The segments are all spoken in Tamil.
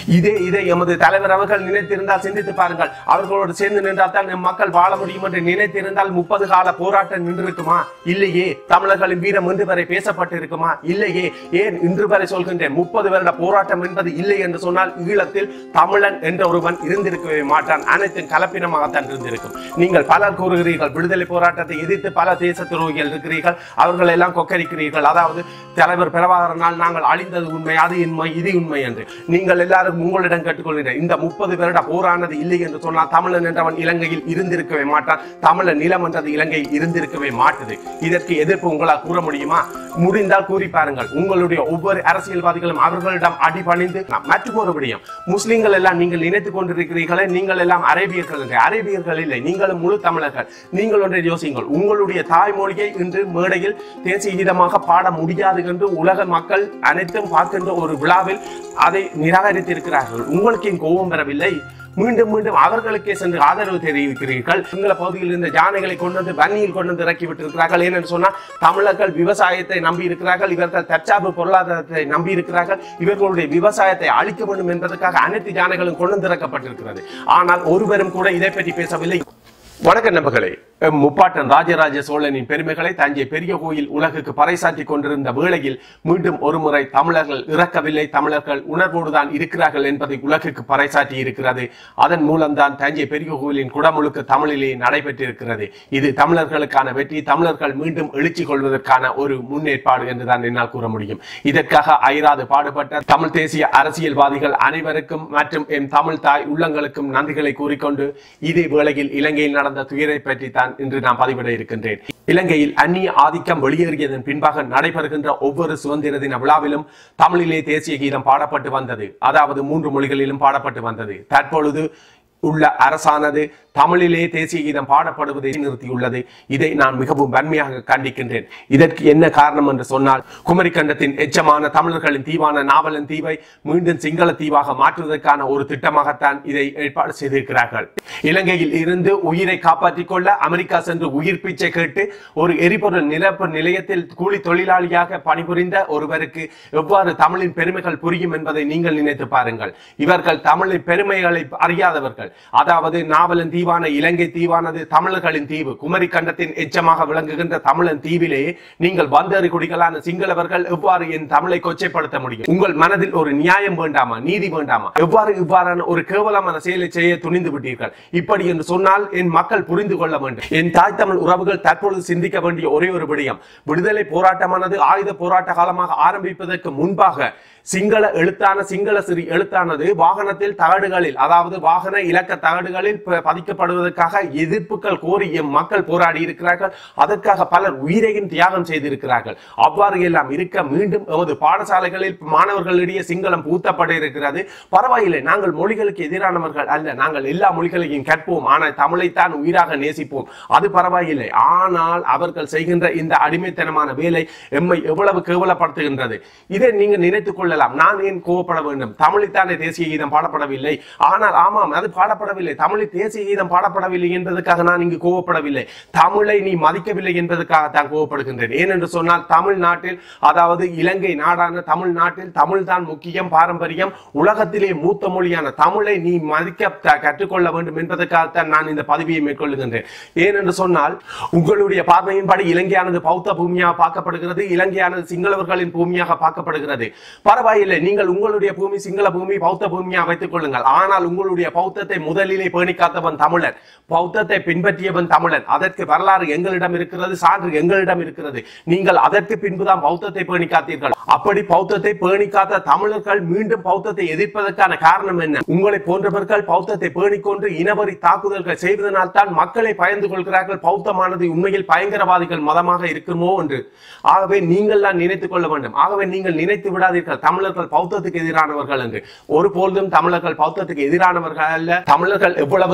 இதே இதை எமது தலைவர் அவர்கள் நினைத்திருந்தால் சிந்தித்து பாருங்கள் அவர்களோடு சேர்ந்து நின்றால் தான் நம் மக்கள் வாழ முடியும் என்று நினைத்திருந்தால் முப்பது கால போராட்டம் நின்றிருக்குமா இல்லையே தமிழர்களின் வீரம் இன்று வரை பேசப்பட்டு இருக்குமா இல்லையே ஏன் இன்று வரை சொல்கின்றேன் முப்பது வருட போராட்டம் என்பது இல்லை என்று சொன்னால் ஈழத்தில் தமிழன் என்ற ஒருவன் இருந்திருக்கவே மாட்டான் அனைத்தும் கலப்பினமாகத்தான் இருந்திருக்கும் நீங்கள் பலர் கூறுகிறீர்கள் விடுதலை போராட்டத்தை எதிர்த்து பல தேச துரோகிகள் இருக்கிறீர்கள் அவர்கள் எல்லாம் கொக்கரிக்கிறீர்கள் அதாவது தலைவர் பிரபாகரனால் நாங்கள் அழிந்தது உண்மை அது உண்மை இது உண்மை என்று நீங்கள் எல்லாரும் உங்களிடம் கேட்டுக்கொள்கிறேன் இந்த முப்பது வருட போரானது இல்லை என்று சொன்னால் தமிழன் என்றவன் இலங்கையில் இருந்திருக்கவே மாட்டான் தமிழன் நிலம் என்றது இலங்கையில் இருந்திருக்கவே மாட்டுது இதற்கு எதிர்ப்பு உங்களால் கூற முடியுமா முடிந்தால் கூறி பாருங்கள் உங்களுடைய ஒவ்வொரு அரசியல்வாதிகளும் அவர்களிடம் அடிபணிந்து மற்றும் ஒரு விடயம் முஸ்லிம்கள் எல்லாம் நீங்கள் நினைத்துக் கொண்டிருக்கிறீர்களே நீங்கள் எல்லாம் அரேபியர்கள் என்று அரேபியர்கள் இல்லை நீங்களும் முழு தமிழர்கள் நீங்கள் ஒன்றை யோசியுங்கள் உங்களுடைய தாய்மொழியை இன்று மேடையில் தேசிய கீதமாக பாட முடியாது என்று உலக மக்கள் அனைத்தும் பார்க்கின்ற ஒரு விழாவில் அதை நிராகரித்திருக்கிறார்கள் உங்களுக்கு ஏன் கோபம் பெறவில்லை மீண்டும் மீண்டும் அவர்களுக்கே சென்று ஆதரவு தெரிவிக்கிறீர்கள் சிங்கள பகுதியில் இருந்த யானைகளை கொண்டு வந்து வன்னியில் கொண்டு வந்து இறக்கி விட்டிருக்கிறார்கள் ஏனென்று சொன்னால் தமிழர்கள் விவசாயத்தை நம்பி இருக்கிறார்கள் இவர்கள் தற்சார்பு பொருளாதாரத்தை நம்பி இருக்கிறார்கள் இவர்களுடைய விவசாயத்தை அழிக்க வேண்டும் என்பதற்காக அனைத்து யானைகளும் கொண்டு வந்து இறக்கப்பட்டிருக்கிறது ஆனால் ஒருவரும் கூட இதை பற்றி பேசவில்லை வணக்கம் நண்பர்களே எம் முப்பாட்டன் ராஜராஜ சோழனின் பெருமைகளை தஞ்சை பெரிய கோயில் உலகுக்கு பறைசாற்றி கொண்டிருந்த வேளையில் மீண்டும் ஒருமுறை தமிழர்கள் இறக்கவில்லை தமிழர்கள் உணர்வோடுதான் இருக்கிறார்கள் என்பதை உலகுக்கு பறைசாற்றி இருக்கிறது அதன் மூலம்தான் தஞ்சை பெரிய கோயிலின் குடமுழுக்கு தமிழிலே நடைபெற்றிருக்கிறது இது தமிழர்களுக்கான வெற்றி தமிழர்கள் மீண்டும் எழுச்சி கொள்வதற்கான ஒரு முன்னேற்பாடு என்றுதான் என்னால் கூற முடியும் இதற்காக ஐராது பாடுபட்ட தமிழ் தேசிய அரசியல்வாதிகள் அனைவருக்கும் மற்றும் எம் தமிழ் தாய் உள்ளங்களுக்கும் நன்றிகளை கூறிக்கொண்டு இதே வேளையில் இலங்கையில் நடந்த துயரை பற்றி தான் இன்று நான் பதிவிட இருக்கின்றேன் இலங்கையில் அந்நிய ஆதிக்கம் வெளியேறியதன் பின்பாக நடைபெறுகின்ற ஒவ்வொரு சுதந்திர தின விழாவிலும் தமிழிலே தேசிய கீதம் பாடப்பட்டு வந்தது அதாவது மூன்று மொழிகளிலும் பாடப்பட்டு வந்தது தற்பொழுது உள்ள அரசானது தமிழிலே தேசிய கீதம் பாடப்படுவதை நிறுத்தியுள்ளது இதை நான் மிகவும் வன்மையாக கண்டிக்கின்றேன் இதற்கு என்ன காரணம் என்று சொன்னால் குமரிக்கண்டத்தின் எச்சமான தமிழர்களின் தீவான நாவலன் தீவை மீண்டும் சிங்கள தீவாக மாற்றுவதற்கான ஒரு திட்டமாகத்தான் இதை ஏற்பாடு செய்திருக்கிறார்கள் இலங்கையில் இருந்து உயிரை காப்பாற்றிக் கொள்ள அமெரிக்கா சென்று உயிர் பிச்சை கேட்டு ஒரு எரிபொருள் நிரப்பு நிலையத்தில் கூலி தொழிலாளியாக பணிபுரிந்த ஒருவருக்கு எவ்வாறு தமிழின் பெருமைகள் புரியும் என்பதை நீங்கள் நினைத்து பாருங்கள் இவர்கள் தமிழின் பெருமைகளை அறியாதவர்கள் அதாவது நாவலன் தீவான இலங்கை தீவானது தமிழர்களின் தீவு குமரி கண்டத்தின் எச்சமாக விளங்குகின்ற தமிழன் தீவிலே நீங்கள் வந்தேறி குடிகளான சிங்களவர்கள் எவ்வாறு என் தமிழை கொச்சைப்படுத்த முடியும் உங்கள் மனதில் ஒரு நியாயம் வேண்டாமா நீதி வேண்டாமா எவ்வாறு இவ்வாறான ஒரு கேவலமான செயலை செய்ய துணிந்து விட்டீர்கள் இப்படி என்று சொன்னால் என் மக்கள் புரிந்து கொள்ள வேண்டும் என் தாய் தமிழ் உறவுகள் தற்பொழுது சிந்திக்க வேண்டிய ஒரே ஒரு விடயம் விடுதலை போராட்டமானது ஆயுத போராட்ட காலமாக ஆரம்பிப்பதற்கு முன்பாக சிங்கள எழுத்தான சிங்கள சிறி எழுத்தானது வாகனத்தில் தகடுகளில் அதாவது வாகன இலக்க தகடுகளில் ப- பதிக்கப்படுவதற்காக எதிர்ப்புகள் கோரி எம் மக்கள் போராடி இருக்கிறார்கள் அதற்காக பலர் உயிரையும் தியாகம் செய்திருக்கிறார்கள் அவ்வாறு எல்லாம் இருக்க மீண்டும் எமது பாடசாலைகளில் மாணவர்களிடையே சிங்களம் பூத்தப்பட இருக்கிறது பரவாயில்லை நாங்கள் மொழிகளுக்கு எதிரானவர்கள் அல்ல நாங்கள் எல்லா மொழிகளையும் கற்போம் ஆனால் தமிழைத்தான் உயிராக நேசிப்போம் அது பரவாயில்லை ஆனால் அவர்கள் செய்கின்ற இந்த அடிமைத்தனமான வேலை எம்மை எவ்வளவு கேவலப்படுத்துகின்றது இதை நீங்க நினைத்துக் கொள்ளலாம் நான் ஏன் கோவப்பட வேண்டும் தமிழித்தானே தேசிய கீதம் பாடப்படவில்லை ஆனால் ஆமாம் அது பாடப்படவில்லை தமிழில் தேசிய கீதம் பாடப்படவில்லை என்பதற்காக நான் இங்கு கோவப்படவில்லை தமிழை நீ மதிக்கவில்லை என்பதற்காக தான் கோவப்படுகின்றேன் ஏனென்று சொன்னால் தமிழ்நாட்டில் அதாவது இலங்கை நாடான தமிழ்நாட்டில் தமிழ் தான் முக்கியம் பாரம்பரியம் உலகத்திலே மூத்த மொழியான தமிழை நீ மதிக்க த- கற்றுக்கொள்ள வேண்டும் என்பதற்காகத்தான் நான் இந்த பதவியை மேற்கொள்ளுகின்றேன் ஏனென்று சொன்னால் உங்களுடைய பார்வையின்படி இலங்கையானது பௌத்த பூமியாக பார்க்கப்படுகிறது இலங்கையானது சிங்களவர்களின் பூமியாக பார்க்கப்படுகிறது பரவாயில்லை நீங்கள் உங்களுடைய பூமி சிங்கள பூமி பௌத்த பூமியாக வைத்துக் கொள்ளுங்கள் ஆனால் உங்களுடைய பௌத்தத்தை முதலிலே பேணி காத்தவன் தமிழன் பௌத்தத்தை பின்பற்றியவன் தமிழன் அதற்கு வரலாறு எங்களிடம் இருக்கிறது சான்று எங்களிடம் இருக்கிறது நீங்கள் அதற்கு பின்புதான் பௌத்தத்தை பேணி காத்தீர்கள் அப்படி பௌத்தத்தை பேணி காத்த தமிழர்கள் மீண்டும் பௌத்தத்தை எதிர்ப்பதற்கான காரணம் என்ன உங்களை போன்றவர்கள் பௌத்தத்தை பேணிக்கொண்டு இனவரி தாக்குதல்கள் செய்வதனால் தான் மக்களை பயந்து கொள்கிறார்கள் பௌத்தமானது உண்மையில் பயங்கரவாதிகள் மதமாக இருக்குமோ என்று ஆகவே நீங்கள் தான் நினைத்துக் கொள்ள வேண்டும் ஆகவே நீங்கள் நினைத்து விடாதீர்கள் தமிழர்கள் பௌத்தத்துக்கு எதிரானவர்கள் என்று ஒருபொழுதும் தமிழர்கள் பௌத்தத்துக்கு எதிரானவர்கள் அல்ல தமிழர்கள் எவ்வளவு தமிழை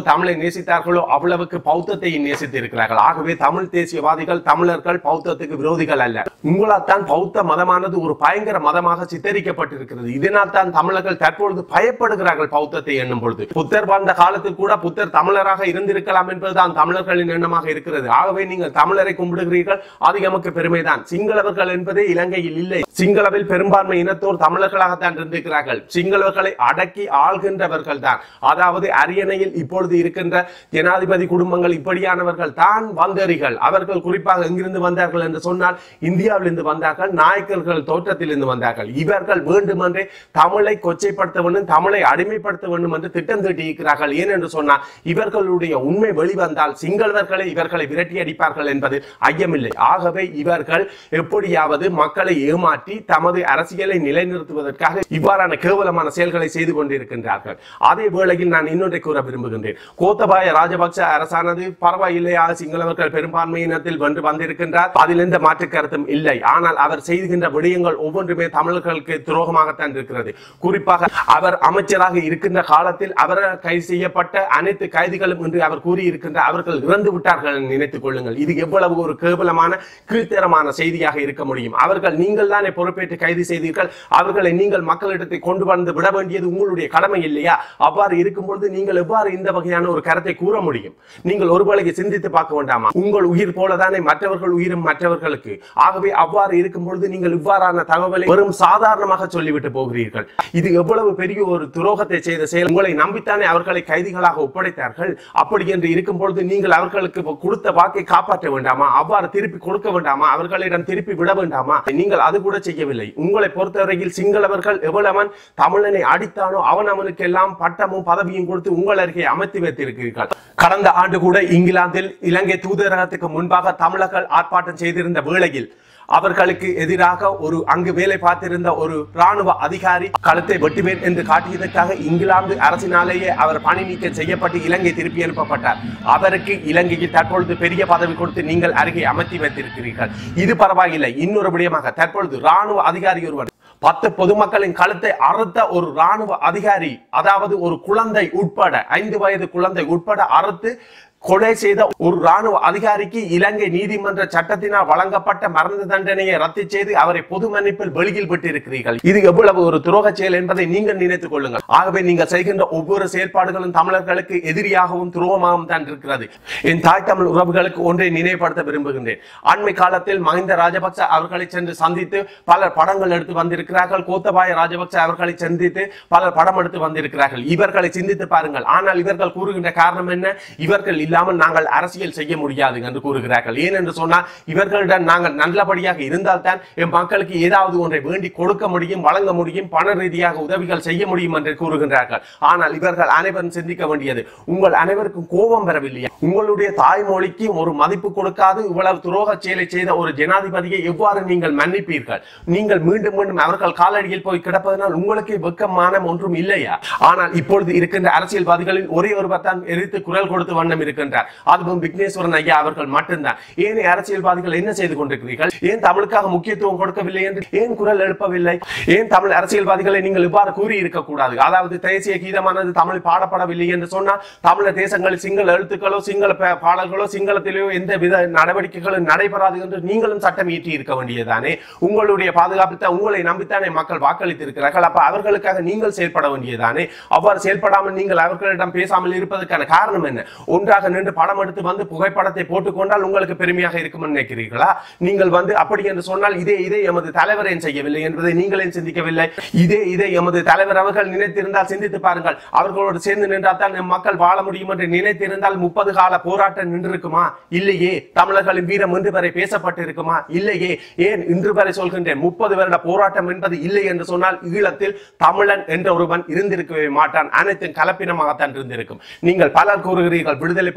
நேசித்தார்களோ அவ்வளவுக்கு பௌத்தத்தையும் நேசித்து இருக்கிறார்கள் ஆகவே தமிழ் தேசியவாதிகள் தமிழர்கள் பௌத்தத்துக்கு விரோதிகள் அல்ல உங்களால் தான் பௌத்த மதமானது ஒரு பயங்கர மதமாக சித்தரிக்கப்பட்டிருக்கிறது இதனால் தான் தமிழர்கள் தற்பொழுது பயப்படுகிறார்கள் பௌத்தத்தை எண்ணும் பொழுது புத்தர் வாழ்ந்த காலத்தில் கூட புத்தர் தமிழராக இருந்திருக்கலாம் என்பதுதான் தமிழர்களின் எண்ணமாக இருக்கிறது ஆகவே நீங்கள் தமிழரை கும்பிடுகிறீர்கள் அது எமக்கு பெருமைதான் சிங்களவர்கள் என்பதே இலங்கையில் இல்லை சிங்களவில் பெரும்பான்மை இனத்தோர் தமிழர்களாகத்தான் இருந்திருக்கிறார்கள் சிங்களவர்களை அடக்கி ஆள்கின்றவர்கள் தான் அதாவது அரியணையில் இப்பொழுது இருக்கின்ற ஜனாதிபதி குடும்பங்கள் இப்படியானவர்கள் தான் வந்தறிகள் அவர்கள் குறிப்பாக எங்கிருந்து வந்தார்கள் என்று சொன்னால் இந்தியாவிலிருந்து வந்தார்கள் நாயக்கர்கள் தோற்றத்திலிருந்து வந்தார்கள் இவர்கள் வேண்டுமென்றே தமிழை கொச்சைப்படுத்த வேண்டும் தமிழை அடிமைப்படுத்த வேண்டும் என்று திட்டம் தீட்டியிருக்கிறார்கள் ஏன் என்று சொன்னால் இவர்களுடைய உண்மை வெளிவந்தால் சிங்களவர்களை இவர்களை விரட்டி அடிப்பார்கள் என்பது ஐயமில்லை ஆகவே இவர்கள் எப்படியாவது மக்களை ஏமாற்றி தமது அரசியலை நிலைநிறுத்துவதற்காக இவ்வாறான கேவலமான செயல்களை செய்து கொண்டிருக்கின்றார்கள் அதே வேளையில் நான் இன்னொன்றை கூற விரும்புகின்றேன் கோத்தபாய ராஜபக்ச அரசானது பரவாயில்லையா சிங்களவர்கள் பெரும்பான்மையினத்தில் வென்று வந்திருக்கின்றார் அதில் எந்த மாற்று கருத்தும் இல்லை ஆனால் அவர் செய்கின்ற விடயங்கள் ஒவ்வொன்றுமே தமிழர்களுக்கு துரோகமாகத்தான் இருக்கிறது குறிப்பாக அவர் அமைச்சராக இருக்கின்ற காலத்தில் அவர் கைது செய்யப்பட்ட அனைத்து கைதிகளும் என்று அவர் கூறியிருக்கின்ற அவர்கள் இறந்து விட்டார்கள் என்று நினைத்துக் கொள்ளுங்கள் இது எவ்வளவு ஒரு கேவலமான கீழ்த்தரமான செய்தியாக இருக்க முடியும் அவர்கள் நீங்கள் தானே பொறுப்பேற்று கைது செய்தீர்கள் அவர்களை நீங்கள் மக்களிடத்தை கொண்டு வந்து விட வேண்டியது உங்களுடைய கடமை இல்லையா அவ்வாறு இருக்கும்பொழுது நீங்கள் எவ்வாறு இந்த வகையான ஒரு கருத்தை கூற முடியும் நீங்கள் ஒருவேளைக்கு சிந்தித்து பார்க்க வேண்டாமா உங்கள் உயிர் போலதானே மற்றவர்கள் உயிரும் மற்றவர்களுக்கு ஆகவே அவ்வாறு இருக்கும் பொழுது நீங்கள் இவ்வாறான தகவலை வெறும் சாதாரணமாக சொல்லிவிட்டு போகிறீர்கள் இது எவ்வளவு பெரிய ஒரு துரோகத்தை செய்த செயல் உங்களை நம்பித்தானே அவர்களை கைதிகளாக ஒப்படைத்தார்கள் அப்படி என்று இருக்கும் பொழுது நீங்கள் அவர்களுக்கு கொடுத்த வாக்கை காப்பாற்ற வேண்டாமா அவ்வாறு திருப்பி கொடுக்க வேண்டாமா அவர்களிடம் திருப்பி விட வேண்டாமா நீங்கள் அது கூட செய்யவில்லை உங்களை பொறுத்தவரையில் சிங்களவர்கள் எவ்வளவன் தமிழனை அடித்தானோ அவன் அவனுக்கு எல்லாம் பட்டமும் பதவியும் கொடுத்து உங்கள் அருகே அமைத்து வைத்திருக்கிறீர்கள் கடந்த ஆண்டு கூட இங்கிலாந்தில் இலங்கை தூதரகத்துக்கு முன்பாக தமிழர்கள் ஆர்ப்பாட்டம் செய்திருந்த வேளையில் அவர்களுக்கு எதிராக ஒரு அங்கு வேலை பார்த்திருந்த ஒரு ராணுவ அதிகாரி கழுத்தை வெட்டுவேன் என்று காட்டியதற்காக இங்கிலாந்து அரசினாலேயே அவர் பணி நீக்கம் செய்யப்பட்டு இலங்கை திருப்பி அனுப்பப்பட்டார் அவருக்கு இலங்கையில் தற்பொழுது பெரிய பதவி கொடுத்து நீங்கள் அருகே அமர்த்தி வைத்திருக்கிறீர்கள் இது பரவாயில்லை இன்னொரு விடயமாக தற்பொழுது ராணுவ அதிகாரி ஒருவர் பத்து பொதுமக்களின் கழுத்தை அறுத்த ஒரு ராணுவ அதிகாரி அதாவது ஒரு குழந்தை உட்பட ஐந்து வயது குழந்தை உட்பட அறுத்து கொலை செய்த ஒரு ராணுவ அதிகாரிக்கு இலங்கை நீதிமன்ற சட்டத்தினால் வழங்கப்பட்ட மரண தண்டனையை ரத்து செய்து அவரை பொது மன்னிப்பில் வெளியில் விட்டிருக்கிறீர்கள் இது எவ்வளவு ஒரு துரோக செயல் என்பதை நீங்கள் நினைத்துக் கொள்ளுங்கள் ஆகவே நீங்கள் செய்கின்ற ஒவ்வொரு செயல்பாடுகளும் தமிழர்களுக்கு எதிரியாகவும் துரோகமாகவும் தான் இருக்கிறது என் தாய் தமிழ் உறவுகளுக்கு ஒன்றை நினைவுபடுத்த விரும்புகின்றேன் அண்மை காலத்தில் மஹிந்த ராஜபக்ச அவர்களை சென்று சந்தித்து பலர் படங்கள் எடுத்து வந்திருக்கிறார்கள் கோத்தபாய ராஜபக்ச அவர்களை சந்தித்து பலர் படம் எடுத்து வந்திருக்கிறார்கள் இவர்களை சிந்தித்து பாருங்கள் ஆனால் இவர்கள் கூறுகின்ற காரணம் என்ன இவர்கள் இல்லாமல் நாங்கள் அரசியல் செய்ய முடியாது என்று கூறுகிறார்கள் ஏன் என்று சொன்னால் இவர்களிடம் நாங்கள் நல்லபடியாக இருந்தால்தான் என் மக்களுக்கு ஏதாவது ஒன்றை வேண்டி கொடுக்க முடியும் வழங்க முடியும் பண ரீதியாக உதவிகள் செய்ய முடியும் என்று கூறுகின்றார்கள் ஆனால் இவர்கள் அனைவரும் சிந்திக்க வேண்டியது உங்கள் அனைவருக்கும் கோபம் பெறவில்லையா உங்களுடைய தாய்மொழிக்கு ஒரு மதிப்பு கொடுக்காது இவ்வளவு துரோக செயலை செய்த ஒரு ஜனாதிபதியை எவ்வாறு நீங்கள் மன்னிப்பீர்கள் நீங்கள் மீண்டும் மீண்டும் அவர்கள் காலடியில் போய் கிடப்பதனால் உங்களுக்கு வெக்கம் மானம் ஒன்றும் இல்லையா ஆனால் இப்பொழுது இருக்கின்ற அரசியல்வாதிகளில் ஒரே ஒருவர் தான் எரித்து குரல் கொடுத்து வண்ணம் இருக்கின்றார் அதுவும் விக்னேஸ்வரன் ஐயா அவர்கள் மட்டும்தான் ஏனைய அரசியல்வாதிகள் என்ன செய்து கொண்டிருக்கிறீர்கள் ஏன் தமிழுக்காக முக்கியத்துவம் கொடுக்கவில்லை என்று ஏன் குரல் எழுப்பவில்லை ஏன் தமிழ் அரசியல்வாதிகளை நீங்கள் இவ்வாறு கூறி இருக்கக்கூடாது அதாவது தேசிய கீதமானது தமிழ் பாடப்படவில்லை என்று சொன்னால் தமிழர் தேசங்களில் சிங்கள எழுத்துக்களோ சிங்கள ப- பாடல்களோ சிங்களத்திலேயோ எந்த வித நடவடிக்கைகளும் நடைபெறாது என்று நீங்களும் சட்டம் இயற்றி இருக்க வேண்டியதானே உங்களுடைய பாதுகாப்பு தான் உங்களை நம்பித்தானே மக்கள் வாக்களித்திருக்கிறார்கள் அப்ப அவர்களுக்காக நீங்கள் செயல்பட வேண்டியதானே அவ்வாறு செயல்படாமல் நீங்கள் அவர்களிடம் பேசாமல் இருப்பதற்கான காரணம் என்ன ஒன்றாக நின்று படம் எடுத்து வந்து புகைப்படத்தை போட்டுக்கொண்டால் உங்களுக்கு பெருமையாக இருக்கும் நினைக்கிறீர்களா நீங்கள் வந்து அப்படி என்று சொன்னால் இதே இதே எமது தலைவர் ஏன் செய்யவில்லை என்பதை நீங்களே சிந்திக்கவில்லை இதே இதே எமது தலைவர் அவர்கள் நினைத்திருந்தால் சிந்தித்து பாருங்கள் அவர்களோடு சேர்ந்து நின்றால் தான் நம் மக்கள் வாழ முடியும் என்று நினைத்திருந்தால் முப்பது கால போராட்டம் நின்றிருக்குமா இல்லையே தமிழர்களின் வீரம் இன்று வரை பேசப்பட்டிருக்குமா இல்லையே ஏன் இன்று வரை சொல்கின்றேன் முப்பது வருட போராட்டம் என்பது இல்லை என்று சொன்னால் ஈழத்தில் தமிழன் என்ற ஒருவன் இருந்திருக்கவே மாட்டான் அனைத்தும் கலப்பினமாகத்தான் இருந்திருக்கும் நீங்கள் பலர் கூறுகிறீர்கள் விடுதலை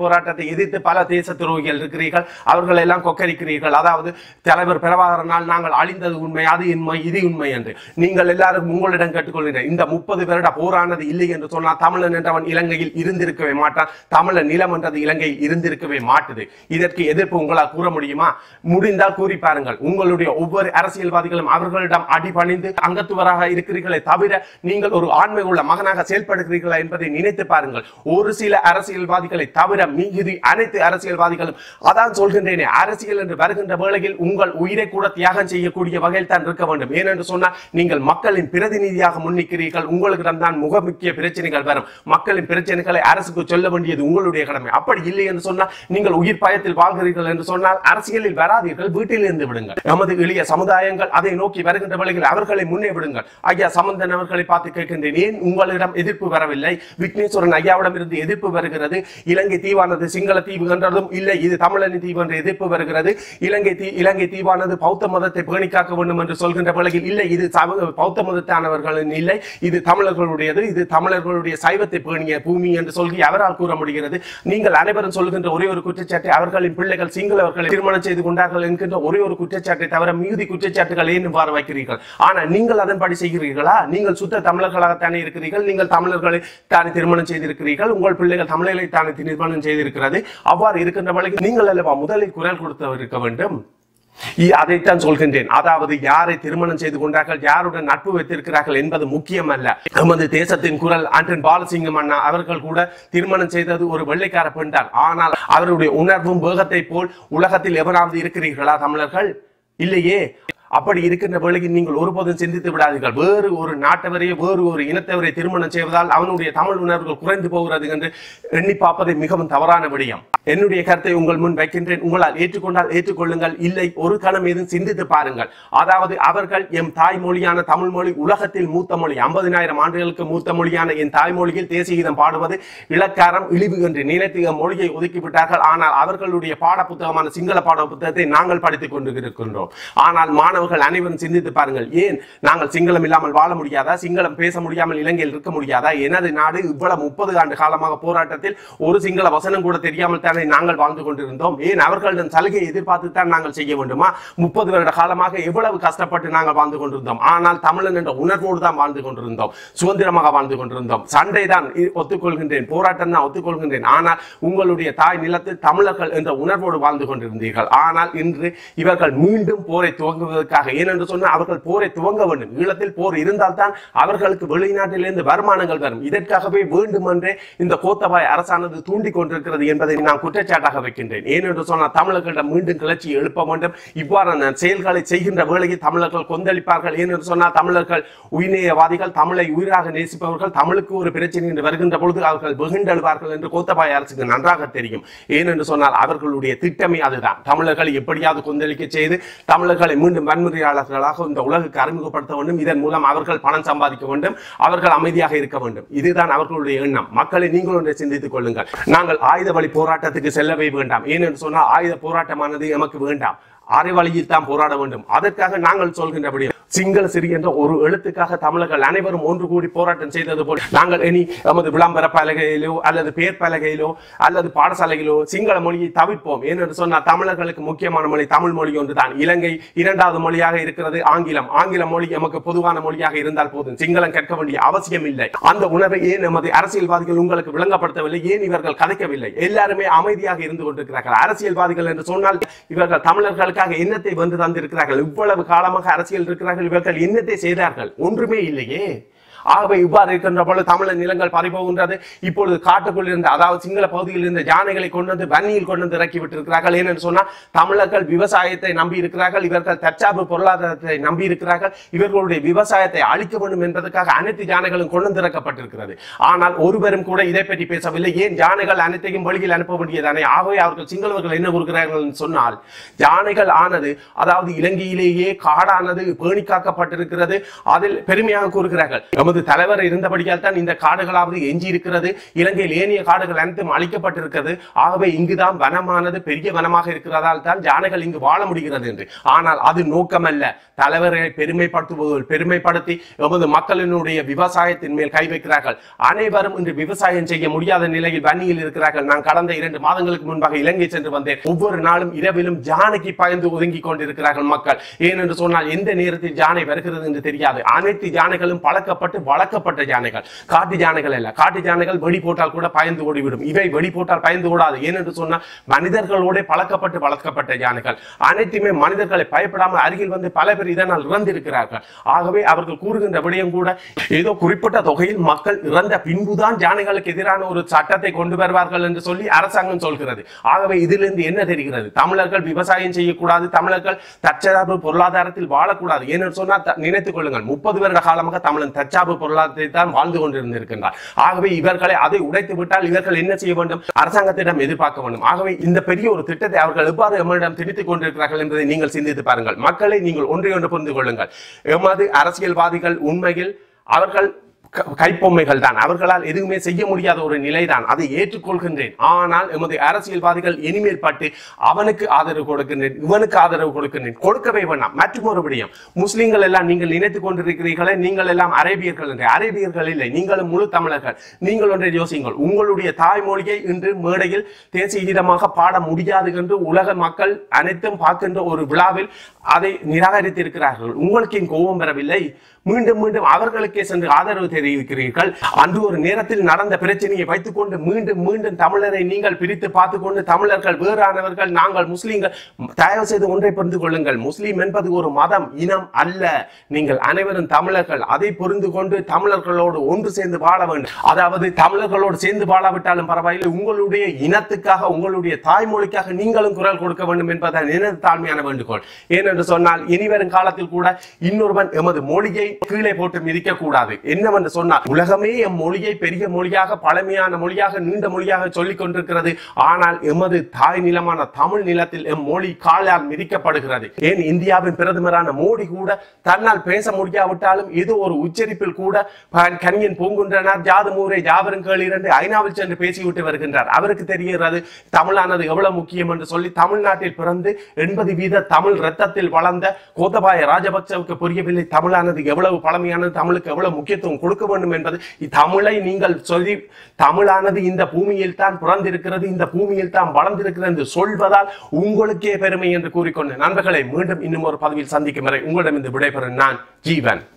போராட்டத்தை எதிர்த்து பல தேச துரோகிகள் இருக்கிறீர்கள் அவர்கள் எல்லாம் கொக்கரிக்கிறீர்கள் அதாவது தலைவர் பிரபாகரனால் நாங்கள் அழிந்தது உண்மை அது உண்மை இது உண்மை என்று நீங்கள் எல்லாரும் உங்களிடம் கேட்டுக்கொள்கிறேன் இந்த முப்பது வருட போரானது இல்லை என்று சொன்னால் தமிழன் என்றவன் இலங்கையில் இருந்திருக்கவே மாட்டான் தமிழன் நிலம் என்றது இலங்கையில் இருந்திருக்கவே மாட்டுது இதற்கு எதிர்ப்பு உங்களால் கூற முடியுமா முடிந்தால் கூறி பாருங்கள் உங்களுடைய ஒவ்வொரு அரசியல்வாதிகளும் அவர்களிடம் அடிபணிந்து அங்கத்துவராக இருக்கிறீர்களே தவிர நீங்கள் ஒரு ஆண்மை உள்ள மகனாக செயல்படுகிறீர்களா என்பதை நினைத்து பாருங்கள் ஒரு சில அரசியல்வாதிகளை தவிர மீதி அனைத்து அரசியல்வாதிகளும் அதான் சொல்கின்றேனே அரசியல் என்று வருகின்ற வேளையில் உங்கள் உயிரை கூட தியாகம் செய்யக்கூடிய வகையில் தான் இருக்க வேண்டும் ஏனென்று சொன்னால் நீங்கள் மக்களின் பிரதிநிதியாக முன்னிக்கிறீர்கள் உங்களிடம் தான் முக முக்கிய பிரச்சனைகள் வரும் மக்களின் பிரச்சனைகளை அரசுக்கு சொல்ல வேண்டியது உங்களுடைய கடமை அப்படி இல்லை என்று சொன்னால் நீங்கள் உயிர் பயத்தில் வாழ்கிறீர்கள் என்று சொன்னால் அரசியலில் வராதீர்கள் வீட்டில் இருந்து விடுங்கள் நமது எளிய சமுதாயங்கள் அதை நோக்கி வருகின்ற வேளையில் அவர்களை முன்னே விடுங்கள் ஐயா சம்பந்தன் அவர்களை பார்த்து கேட்கின்றேன் ஏன் உங்களிடம் எதிர்ப்பு வரவில்லை விக்னேஸ்வரன் ஐயாவிடம் இருந்து எதிர்ப்பு வருகிறது இலங்கை தீவானது சிங்கள தீவு என்றதும் இல்லை இது தமிழனி தீவு என்ற எதிர்ப்பு வருகிறது இலங்கை தீ இலங்கை தீவானது பௌத்த மதத்தை பேணி காக்க வேண்டும் என்று சொல்கின்ற வேளையில் இல்லை இது சம- பௌத்த மதத்தானவர்களின் இல்லை இது தமிழர்களுடையது இது தமிழர்களுடைய சைவத்தை பேணிய பூமி என்று சொல்லி அவரால் கூற முடிகிறது நீங்கள் அனைவரும் சொல்கின்ற ஒரே ஒரு குற்றச்சாட்டை அவர்களின் பிள்ளைகள் சிங்களவர்களை திருமணம் செய்து கொண்டார்கள் என்கின்ற ஒரே ஒரு குற்றச்சாட்டை தவிர மீதி குற்றச்சாட்டுகள் ஏன் இவ்வாறு வைக்கிறீர்கள் ஆனால் நீங்கள் அதன்படி செய்கிறீர்களா நீங்கள் சுத்த தமிழர்களாகத்தானே இருக்கிறீர்கள் நீங்கள் தமிழர்களை தானே திருமணம் செய்திருக்கிறீர்கள் உங்கள் பிள்ளைகள் தமிழர்களை தானே திருமணம் செய்திருக்கிறது அவ்வாறு இருக்கின்ற வழியில் நீங்கள் அல்லவா முதலில் குரல் கொடுத்து இருக்க வேண்டும் இ- அதைத்தான் சொல்கின்றேன் அதாவது யாரை திருமணம் செய்து கொண்டார்கள் யாருடன் நட்பு வைத்திருக்கிறார்கள் என்பது முக்கியமல்ல நமது தேசத்தின் குரல் அன்றன் பாலசிங்கம் அண்ணா அவர்கள் கூட திருமணம் செய்தது ஒரு வெள்ளைக்கார பெண் தான் ஆனால் அவருடைய உணர்வும் வேகத்தை போல் உலகத்தில் எவனாவது இருக்கிறீர்களா தமிழர்கள் இல்லையே அப்படி இருக்கின்ற வேளையில் நீங்கள் ஒருபோதும் சிந்தித்து விடாதீர்கள் வேறு ஒரு நாட்டவரையே வேறு ஒரு இனத்தவரை திருமணம் செய்வதால் அவனுடைய தமிழ் உணர்வுகள் குறைந்து போகிறது என்று எண்ணி பார்ப்பது மிகவும் தவறான விடயம் என்னுடைய கருத்தை உங்கள் முன் வைக்கின்றேன் உங்களால் ஏற்றுக்கொண்டால் ஏற்றுக்கொள்ளுங்கள் இல்லை ஒரு கணம் ஏதும் சிந்தித்து பாருங்கள் அதாவது அவர்கள் எம் தாய்மொழியான தமிழ் மொழி உலகத்தில் மூத்த மொழி ஐம்பதினாயிரம் ஆண்டுகளுக்கு மூத்த மொழியான என் தாய்மொழியில் தேசிய கீதம் பாடுவது இலக்காரம் இழிவு என்று நினைத்து எம் மொழியை ஒதுக்கிவிட்டார்கள் ஆனால் அவர்களுடைய பாட புத்தகமான சிங்கள பாட புத்தகத்தை நாங்கள் படித்துக் கொண்டிருக்கின்றோம் ஆனால் மாணவர்கள் அனைவரும் சிந்தித்து பாருங்கள் ஏன் நாங்கள் சிங்களம் இல்லாமல் வாழ முடியாதா சிங்களம் பேச முடியாமல் இலங்கையில் இருக்க முடியாதா எனது நாடு இவ்வளவு முப்பது ஆண்டு காலமாக போராட்டத்தில் ஒரு சிங்கள வசனம் கூட தெரியாமல் தானே நாங்கள் வாழ்ந்து கொண்டிருந்தோம் ஏன் அவர்களிடம் சலுகையை எதிர்பார்த்து தான் நாங்கள் செய்ய வேண்டுமா முப்பது வருட காலமாக எவ்வளவு கஷ்டப்பட்டு நாங்கள் வாழ்ந்து கொண்டிருந்தோம் ஆனால் தமிழன் என்ற உணர்வோடு தான் வாழ்ந்து கொண்டிருந்தோம் சுதந்திரமாக வாழ்ந்து கொண்டிருந்தோம் சண்டை தான் இ- ஒத்துக்கொள்கின்றேன் போராட்டம் தான் ஒத்துக்கொள்கின்றேன் ஆனால் உங்களுடைய தாய் நிலத்தில் தமிழர்கள் என்ற உணர்வோடு வாழ்ந்து கொண்டிருந்தீர்கள் ஆனால் இன்று இவர்கள் மீண்டும் போரை துவங்குவதற்காக ஏனென்று சொன்னால் அவர்கள் போரை துவங்க வேண்டும் ஈழத்தில் போர் இருந்தால்தான் அவர்களுக்கு வெளிநாட்டிலிருந்து வருமானங்கள் வரும் இதற்காகவே வேண்டுமென்றே இந்த கோத்தபாய் அரசானது தூண்டிக் கொண்டிருக்கிறது என்பதை நான் குற்றச்சாட்டாக வைக்கின்றேன் ஏனென்று சொன்னால் தமிழர்களிடம் மீண்டும் கிளர்ச்சி எழுப்ப வேண்டும் இவ்வாறான செயல்களை செய்கின்ற வேளையில் தமிழர்கள் கொந்தளிப்பார்கள் ஏனென்று சொன்னால் தமிழர்கள் உயிர்நேயவாதிகள் தமிழை உயிராக நேசிப்பவர்கள் தமிழுக்கு ஒரு பிரச்சனை என்று வருகின்ற பொழுது அவர்கள் வெகுண்டெழுவார்கள் என்று கோத்தபாய் அரசுக்கு நன்றாக தெரியும் ஏனென்று சொன்னால் அவர்களுடைய திட்டமே அதுதான் தமிழர்களை எப்படியாவது கொந்தளிக்க செய்து தமிழர்களை மீண்டும் வன்முறையாளர்களாக இந்த உலகுக்கு அறிமுகப்படுத்த வேண்டும் இதன் மூலம் அவர்கள் பணம் சம்பாதிக்க வேண்டும் அவர்கள் அமைதியாக இருக்க வேண்டும் இதுதான் அவர்களுடைய எண்ணம் மக்களை நீங்கள் ஒன்றை சிந்தித்துக் கொள்ளுங்கள் நாங்கள் ஆயுத வழி போராட்டத்துக்கு செல்லவே வேண்டாம் ஏனென்று சொன்னால் ஆயுத போராட்டமானது எமக்கு வேண்டாம் அரை வழியில் தான் போராட வேண்டும் அதற்காக நாங்கள் சொல்கின்றபடி சிங்கள சிறி என்ற ஒரு எழுத்துக்காக தமிழர்கள் அனைவரும் ஒன்று கூடி போராட்டம் செய்தது போல் நாங்கள் இனி நமது விளம்பர பலகையிலோ அல்லது பேர் பலகையிலோ அல்லது பாடசாலையிலோ சிங்கள மொழியை தவிர்ப்போம் ஏனென்று சொன்னால் தமிழர்களுக்கு முக்கியமான மொழி தமிழ் மொழி ஒன்றுதான் இலங்கை இரண்டாவது மொழியாக இருக்கிறது ஆங்கிலம் ஆங்கில மொழி எமக்கு பொதுவான மொழியாக இருந்தால் போதும் சிங்களம் கற்க வேண்டிய அவசியம் இல்லை அந்த உணர்வை ஏன் நமது அரசியல்வாதிகள் உங்களுக்கு விளங்கப்படுத்தவில்லை ஏன் இவர்கள் கதைக்கவில்லை எல்லாருமே அமைதியாக இருந்து கொண்டிருக்கிறார்கள் அரசியல்வாதிகள் என்று சொன்னால் இவர்கள் தமிழர்களுக்காக என்னத்தை வந்து தந்திருக்கிறார்கள் இவ்வளவு காலமாக அரசியல் இருக்கிறார்கள் இவர்கள் என்னத்தை செய்தார்கள் ஒன்றுமே இல்லையே ஆகவே இவ்வாறு இருக்கின்ற பொழுது தமிழர் நிலங்கள் பறிபோகின்றது இப்பொழுது காட்டுக்குள் இருந்த அதாவது சிங்கள பகுதியில் இருந்த யானைகளை கொண்டு வந்து வன்னியில் கொண்டு வந்து இறக்கி விட்டிருக்கிறார்கள் ஏனென்று சொன்னால் தமிழர்கள் விவசாயத்தை நம்பி இருக்கிறார்கள் இவர்கள் தற்சார்பு பொருளாதாரத்தை நம்பி இருக்கிறார்கள் இவர்களுடைய விவசாயத்தை அழிக்க வேண்டும் என்பதற்காக அனைத்து யானைகளும் கொண்டு வந்து இறக்கப்பட்டிருக்கிறது ஆனால் ஒருவரும் கூட இதை பற்றி பேசவில்லை ஏன் யானைகள் அனைத்தையும் வெளியில் அனுப்ப வேண்டியதானே ஆகவே அவர்கள் சிங்களவர்கள் என்ன கூறுகிறார்கள் என்று சொன்னால் யானைகள் ஆனது அதாவது இலங்கையிலேயே காடானது பேணி காக்கப்பட்டிருக்கிறது அதில் பெருமையாக கூறுகிறார்கள் நமது எமது தலைவர் இருந்தபடியால் தான் இந்த காடுகளாவது எஞ்சி இருக்கிறது இலங்கையில் ஏனைய காடுகள் அனைத்தும் அழிக்கப்பட்டிருக்கிறது ஆகவே இங்குதான் வனமானது பெரிய வனமாக இருக்கிறதால் தான் யானைகள் இங்கு வாழ முடிகிறது என்று ஆனால் அது நோக்கமல்ல தலைவரை பெருமைப்படுத்துபவர்கள் பெருமைப்படுத்தி எமது மக்களினுடைய விவசாயத்தின் மேல் கை வைக்கிறார்கள் அனைவரும் இன்று விவசாயம் செய்ய முடியாத நிலையில் வன்னியில் இருக்கிறார்கள் நான் கடந்த இரண்டு மாதங்களுக்கு முன்பாக இலங்கை சென்று வந்தேன் ஒவ்வொரு நாளும் இரவிலும் ஜானைக்கு பயந்து ஒதுங்கிக் கொண்டிருக்கிறார்கள் மக்கள் ஏனென்று சொன்னால் எந்த நேரத்தில் ஜானை வருகிறது என்று தெரியாது அனைத்து யானைகளும் பழக்கப்பட்டு வளர்க்கப்பட்ட யானைகள் காட்டு யானைகள் அல்ல காட்டு யானைகள் வெடி போட்டால் கூட பயந்து ஓடிவிடும் இவை வெடி போட்டால் பயந்து ஓடாது ஏனென்று சொன்னால் மனிதர்களோட பழக்கப்பட்டு வளர்க்கப்பட்ட யானைகள் அனைத்துமே மனிதர்களை பயப்படாமல் அருகில் வந்து பல பேர் இதனால் இறந்திருக்கிறார்கள் ஆகவே அவர்கள் கூறுகின்ற விடயம் கூட ஏதோ குறிப்பிட்ட தொகையில் மக்கள் இறந்த பின்புதான் யானைகளுக்கு எதிரான ஒரு சட்டத்தை கொண்டு வருவார்கள் என்று சொல்லி அரசாங்கம் சொல்கிறது ஆகவே இதிலிருந்து என்ன தெரிகிறது தமிழர்கள் விவசாயம் செய்யக்கூடாது தமிழர்கள் தற்சார்பு பொருளாதாரத்தில் வாழக்கூடாது ஏன்னு சொன்னால் த- நினைத்துக் கொள்ளுங்கள் முப்பது வருட காலமாக தமிழன் தற்சார்பு பொருளாதாரத்தை தான் வாழ்ந்து கொண்டிருந்திருக்கின்றார் ஆகவே இவர்களை அதை உடைத்து விட்டால் இவர்கள் என்ன செய்ய வேண்டும் அரசாங்கத்திடம் எதிர்பார்க்க வேண்டும் ஆகவே இந்த பெரிய ஒரு திட்டத்தை அவர்கள் எவ்வாறு எம்மிடம் திணித்துக் கொண்டிருக்கிறார்கள் என்பதை நீங்கள் சிந்தித்து பாருங்கள் மக்களை நீங்கள் ஒன்றை ஒன்று புரிந்து கொள்ளுங்கள் எமது அரசியல்வாதிகள் உண்மையில் அவர்கள் க- கைப்பொம்மைகள் தான் அவர்களால் எதுவுமே செய்ய முடியாத ஒரு நிலைதான் அதை ஏற்றுக்கொள்கின்றேன் ஆனால் எமது அரசியல்வாதிகள் இனிமேல் பட்டு அவனுக்கு ஆதரவு கொடுக்கின்றேன் இவனுக்கு ஆதரவு கொடுக்கின்றேன் கொடுக்கவே வேண்டாம் மற்றும் ஒரு விடயம் முஸ்லிம்கள் எல்லாம் நீங்கள் நினைத்துக் கொண்டிருக்கிறீர்களே நீங்கள் எல்லாம் அரேபியர்கள் என்று அரேபியர்கள் இல்லை நீங்களும் முழு தமிழர்கள் நீங்கள் ஒன்றை யோசியுங்கள் உங்களுடைய தாய்மொழியை இன்று மேடையில் தேசிய கீதமாக பாட முடியாது என்று உலக மக்கள் அனைத்தும் பார்க்கின்ற ஒரு விழாவில் அதை நிராகரித்திருக்கிறார்கள் உங்களுக்கு ஏன் கோபம் பெறவில்லை மீண்டும் மீண்டும் அவர்களுக்கே சென்று ஆதரவு தெரிவிக்கிறீர்கள் அன்று ஒரு நேரத்தில் நடந்த பிரச்சனையை வைத்துக்கொண்டு மீண்டும் மீண்டும் தமிழரை நீங்கள் பிரித்து பார்த்துக்கொண்டு தமிழர்கள் வேறானவர்கள் நாங்கள் முஸ்லீம்கள் தயவு செய்து ஒன்றை புரிந்து கொள்ளுங்கள் முஸ்லீம் என்பது ஒரு மதம் இனம் அல்ல நீங்கள் அனைவரும் தமிழர்கள் அதை புரிந்து கொண்டு தமிழர்களோடு ஒன்று சேர்ந்து வாழ வேண்டும் அதாவது தமிழர்களோடு சேர்ந்து வாழாவிட்டாலும் பரவாயில்லை உங்களுடைய இனத்துக்காக உங்களுடைய தாய்மொழிக்காக நீங்களும் குரல் கொடுக்க வேண்டும் என்பதுதான் எனது தாழ்மையான வேண்டுகோள் ஏனென்று சொன்னால் இனிவரும் காலத்தில் கூட இன்னொருவன் எமது மொழியை கீழே போட்டு மிதிக்க கூடாது என்னவென்று சொன்னால் உலகமே எம் மொழியை பெரிய மொழியாக பழமையான மொழியாக நீண்ட மொழியாக சொல்லிக் கொண்டிருக்கிறது ஆனால் எமது தாய் நிலமான தமிழ் நிலத்தில் எம் மொழி காலால் மிதிக்கப்படுகிறது ஏன் இந்தியாவின் பிரதமரான மோடி கூட தன்னால் பேச முடியாவிட்டாலும் ஏதோ ஒரு உச்சரிப்பில் கூட ப- கனியன் பூங்குன்றனார் ஜாது மூரை ஜாவரும் கேள் இரண்டு ஐநாவில் சென்று பேசிவிட்டு வருகின்றார் அவருக்கு தெரிகிறது தமிழானது எவ்வளவு முக்கியம் என்று சொல்லி தமிழ்நாட்டில் பிறந்து எண்பது வீத தமிழ் ரத்தத்தில் வளர்ந்த கோத்தபாய ராஜபக்சவுக்கு புரியவில்லை தமிழானது எவ்வளவு பழமையானது தமிழுக்கு எவ்வளவு முக்கியத்துவம் கொடுக்க வேண்டும் என்பது தமிழை நீங்கள் சொல்லி தமிழானது இந்த பூமியில் தான் பிறந்திருக்கிறது இந்த பூமியில் தான் வளர்ந்திருக்கிறது என்று சொல்வதால் உங்களுக்கே பெருமை என்று கூறிக்கொண்டு நண்பர்களை மீண்டும் இன்னும் ஒரு பதவியில் சந்திக்கும் வரை உங்களிடம் இந்த விடைபெறும் நான் ஜீவன்